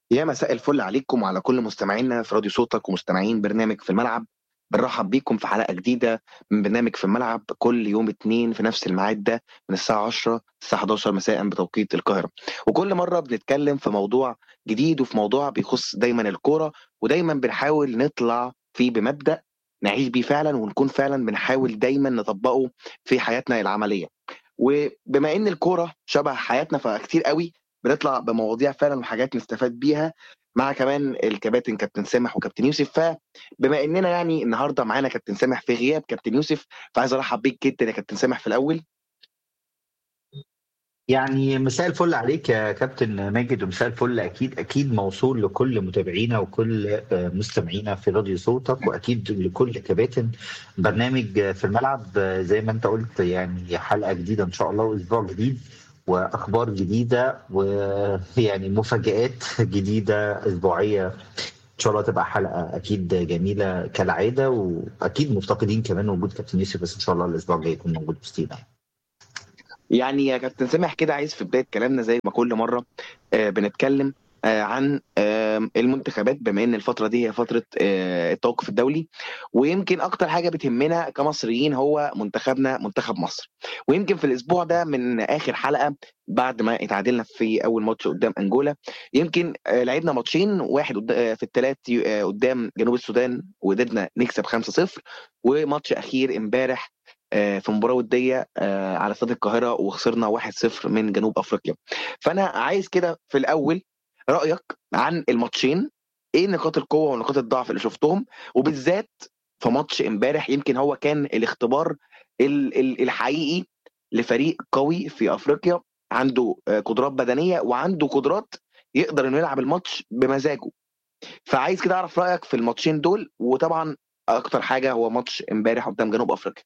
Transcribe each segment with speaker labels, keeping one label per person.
Speaker 1: يا مساء الفل عليكم وعلى كل مستمعينا في راديو صوتك ومستمعين برنامج في الملعب بنرحب بيكم في حلقة جديدة من برنامج في الملعب كل يوم اتنين في نفس الميعاد ده من الساعة 10 الساعة 11 مساء بتوقيت القاهرة وكل مرة بنتكلم في موضوع جديد وفي موضوع بيخص دايما الكورة ودايما بنحاول نطلع فيه بمبدأ نعيش بيه فعلا ونكون فعلا بنحاول دايما نطبقه في حياتنا العملية وبما ان الكورة شبه حياتنا فكتير قوي بنطلع بمواضيع فعلا وحاجات نستفاد بيها مع كمان الكباتن كابتن سامح وكابتن يوسف فبما اننا يعني النهارده معانا كابتن سامح في غياب كابتن يوسف فعايز ارحب بيك جدا يا كابتن سامح في الاول
Speaker 2: يعني مساء الفل عليك يا كابتن ماجد ومساء الفل اكيد اكيد موصول لكل متابعينا وكل آه، مستمعينا في راديو صوتك واكيد لكل كباتن برنامج في الملعب آه، زي ما انت قلت يعني حلقه جديده ان شاء الله واسبوع جديد واخبار جديده ويعني مفاجات جديده اسبوعيه ان شاء الله تبقى حلقه اكيد جميله كالعاده واكيد مفتقدين كمان وجود كابتن يوسف بس ان شاء الله الاسبوع الجاي يكون موجود وسطينا
Speaker 1: يعني يا كابتن سامح كده عايز في بدايه كلامنا زي ما كل مره آه بنتكلم آه عن آه المنتخبات بما ان الفتره دي هي فتره آه التوقف الدولي ويمكن اكتر حاجه بتهمنا كمصريين هو منتخبنا منتخب مصر ويمكن في الاسبوع ده من اخر حلقه بعد ما اتعادلنا في اول ماتش قدام انجولا يمكن آه لعبنا ماتشين واحد قد- آه، في الثلاث قدام جنوب السودان وقدرنا نكسب 5-0 وماتش اخير امبارح آه، في مباراه وديه آه، على استاد القاهره وخسرنا 1-0 من جنوب افريقيا فانا عايز كده في الاول رايك عن الماتشين ايه نقاط القوه ونقاط الضعف اللي شفتهم وبالذات في ماتش امبارح يمكن هو كان الاختبار ال- ال- الحقيقي لفريق قوي في افريقيا عنده آه، قدرات بدنيه وعنده قدرات يقدر انه يلعب الماتش بمزاجه فعايز كده اعرف رايك في الماتشين دول وطبعا اكتر حاجه هو ماتش امبارح قدام جنوب افريقيا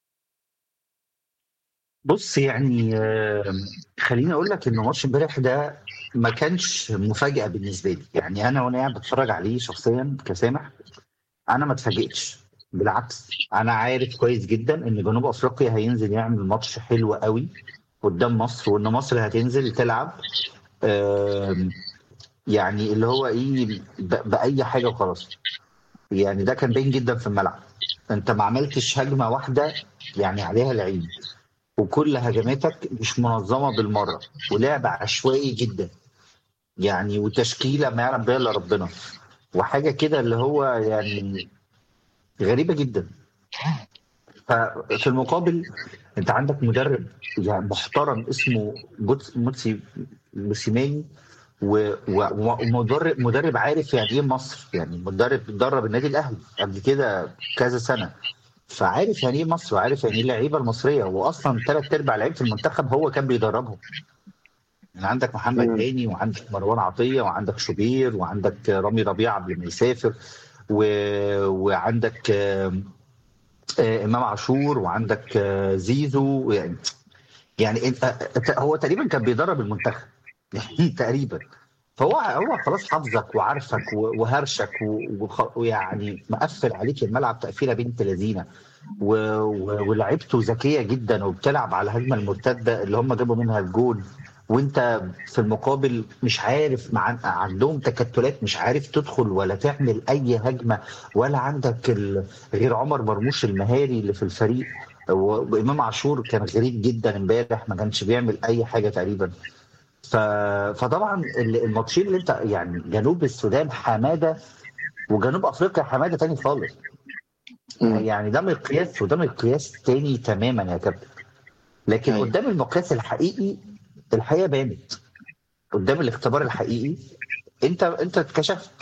Speaker 2: بص يعني آه، خليني اقول لك ان ماتش امبارح ده ما كانش مفاجاه بالنسبه لي يعني انا وانا قاعد بتفرج عليه شخصيا كسامح انا ما اتفاجئتش بالعكس انا عارف كويس جدا ان جنوب افريقيا هينزل يعمل ماتش حلو قوي قدام مصر وان مصر هتنزل تلعب آم، يعني اللي هو ايه ب- باي حاجه وخلاص يعني ده كان باين جدا في الملعب انت ما عملتش هجمه واحده يعني عليها العين وكل هجماتك مش منظمه بالمره ولعب عشوائي جدا يعني وتشكيله ما يعلم بها الا ربنا وحاجه كده اللي هو يعني غريبه جدا ففي المقابل انت عندك مدرب يعني محترم اسمه بوتس- موتسي موسيماني و- و- ومدرب مدرب عارف يعني ايه مصر يعني مدرب درب النادي الاهلي قبل كده كذا سنه فعارف يعني ايه مصر وعارف يعني ايه اللعيبه المصريه واصلا ثلاث ارباع لعيبه المنتخب هو كان بيدربهم يعني عندك محمد
Speaker 1: مم.
Speaker 2: هاني وعندك مروان عطيه وعندك شوبير وعندك رامي ربيعه قبل ما يسافر و... وعندك آم، آه، امام عاشور وعندك آه، زيزو يعني يعني انت أنت- هو تقريبا كان بيدرب المنتخب يعني تقريبا فهو هو خلاص حافظك وعارفك و- وهرشك و- وخ- ويعني مقفل عليك الملعب تقفيله بنت لذينه و- و- ولعبته ذكيه جدا وبتلعب على الهجمه المرتده اللي هم جابوا منها الجول وانت في المقابل مش عارف مع عندهم تكتلات مش عارف تدخل ولا تعمل اي هجمه ولا عندك ال... غير عمر مرموش المهاري اللي في الفريق و- وامام عاشور كان غريب جدا امبارح ما كانش بيعمل اي حاجه تقريبا ف... فطبعا ال- الماتشين اللي انت يعني جنوب السودان حماده وجنوب افريقيا حماده تاني خالص
Speaker 1: مم.
Speaker 2: يعني ده مقياس وده مقياس تاني تماما يا كابتن لكن
Speaker 1: أيوة.
Speaker 2: قدام المقياس الحقيقي الحقيقه بانت قدام الاختبار الحقيقي انت انت اتكشفت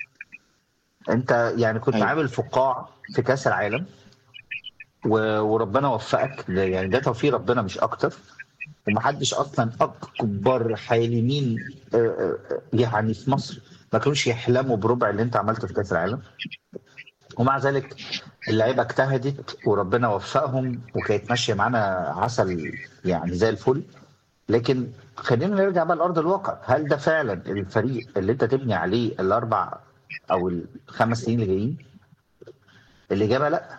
Speaker 2: انت يعني كنت
Speaker 1: أيوة.
Speaker 2: عامل فقاعه في كاس العالم و... وربنا وفقك ده- يعني ده توفيق ربنا مش اكتر ومحدش اصلا اكبر حالمين آه، آه، يعني في مصر ما كانوش يحلموا بربع اللي انت عملته في كاس العالم ومع ذلك اللعيبه اجتهدت وربنا وفقهم وكانت ماشيه معانا عسل يعني زي الفل لكن خلينا نرجع بقى لارض الواقع هل ده فعلا الفريق اللي انت تبني عليه الاربع او الخمس سنين اللي جايين الاجابه لا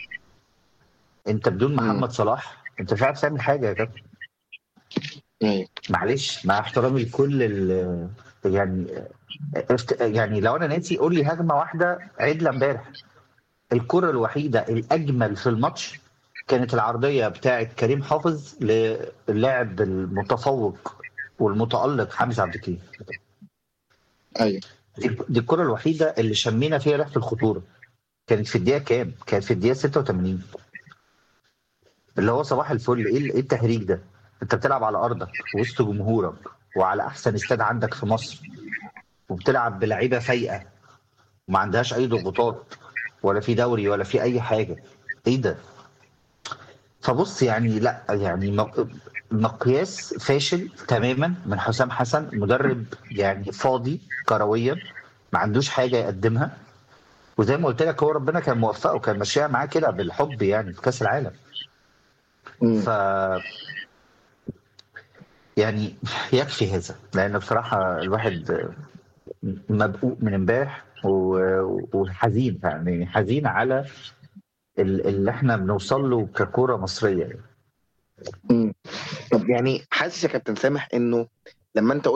Speaker 2: انت بدون محمد صلاح انت مش عارف تعمل حاجه يا كابتن
Speaker 1: أيوة.
Speaker 2: معلش مع احترامي لكل ال- يعني افت- يعني لو انا ناسي قول لي هجمه واحده عدله امبارح الكره الوحيده الاجمل في الماتش كانت العرضيه بتاعه كريم حافظ للاعب المتفوق والمتالق حمزه عبد الكريم
Speaker 1: ايوه
Speaker 2: دي دي الكره الوحيده اللي شمينا فيها ريحه الخطوره كانت في الدقيقه كام؟ كانت في الدقيقه 86 اللي هو صباح الفل ايه ايه التهريج ده؟ انت بتلعب على ارضك وسط جمهورك وعلى احسن استاد عندك في مصر وبتلعب بلعيبه فايقه وما عندهاش اي ضغوطات ولا في دوري ولا في اي حاجه ايه ده؟ فبص يعني لا يعني مق- مقياس فاشل تماما من حسام حسن مدرب يعني فاضي كرويا ما عندوش حاجه يقدمها وزي ما قلت لك هو ربنا كان موفقه وكان ماشيها معاه كده بالحب يعني في كاس العالم
Speaker 1: مم.
Speaker 2: ف يعني يكفي هذا لان بصراحه الواحد مبقوق من امبارح و- وحزين يعني حزين على ال- اللي احنا بنوصل له ككوره مصريه يعني.
Speaker 1: مم. طب يعني حاسس يا كابتن سامح انه لما انت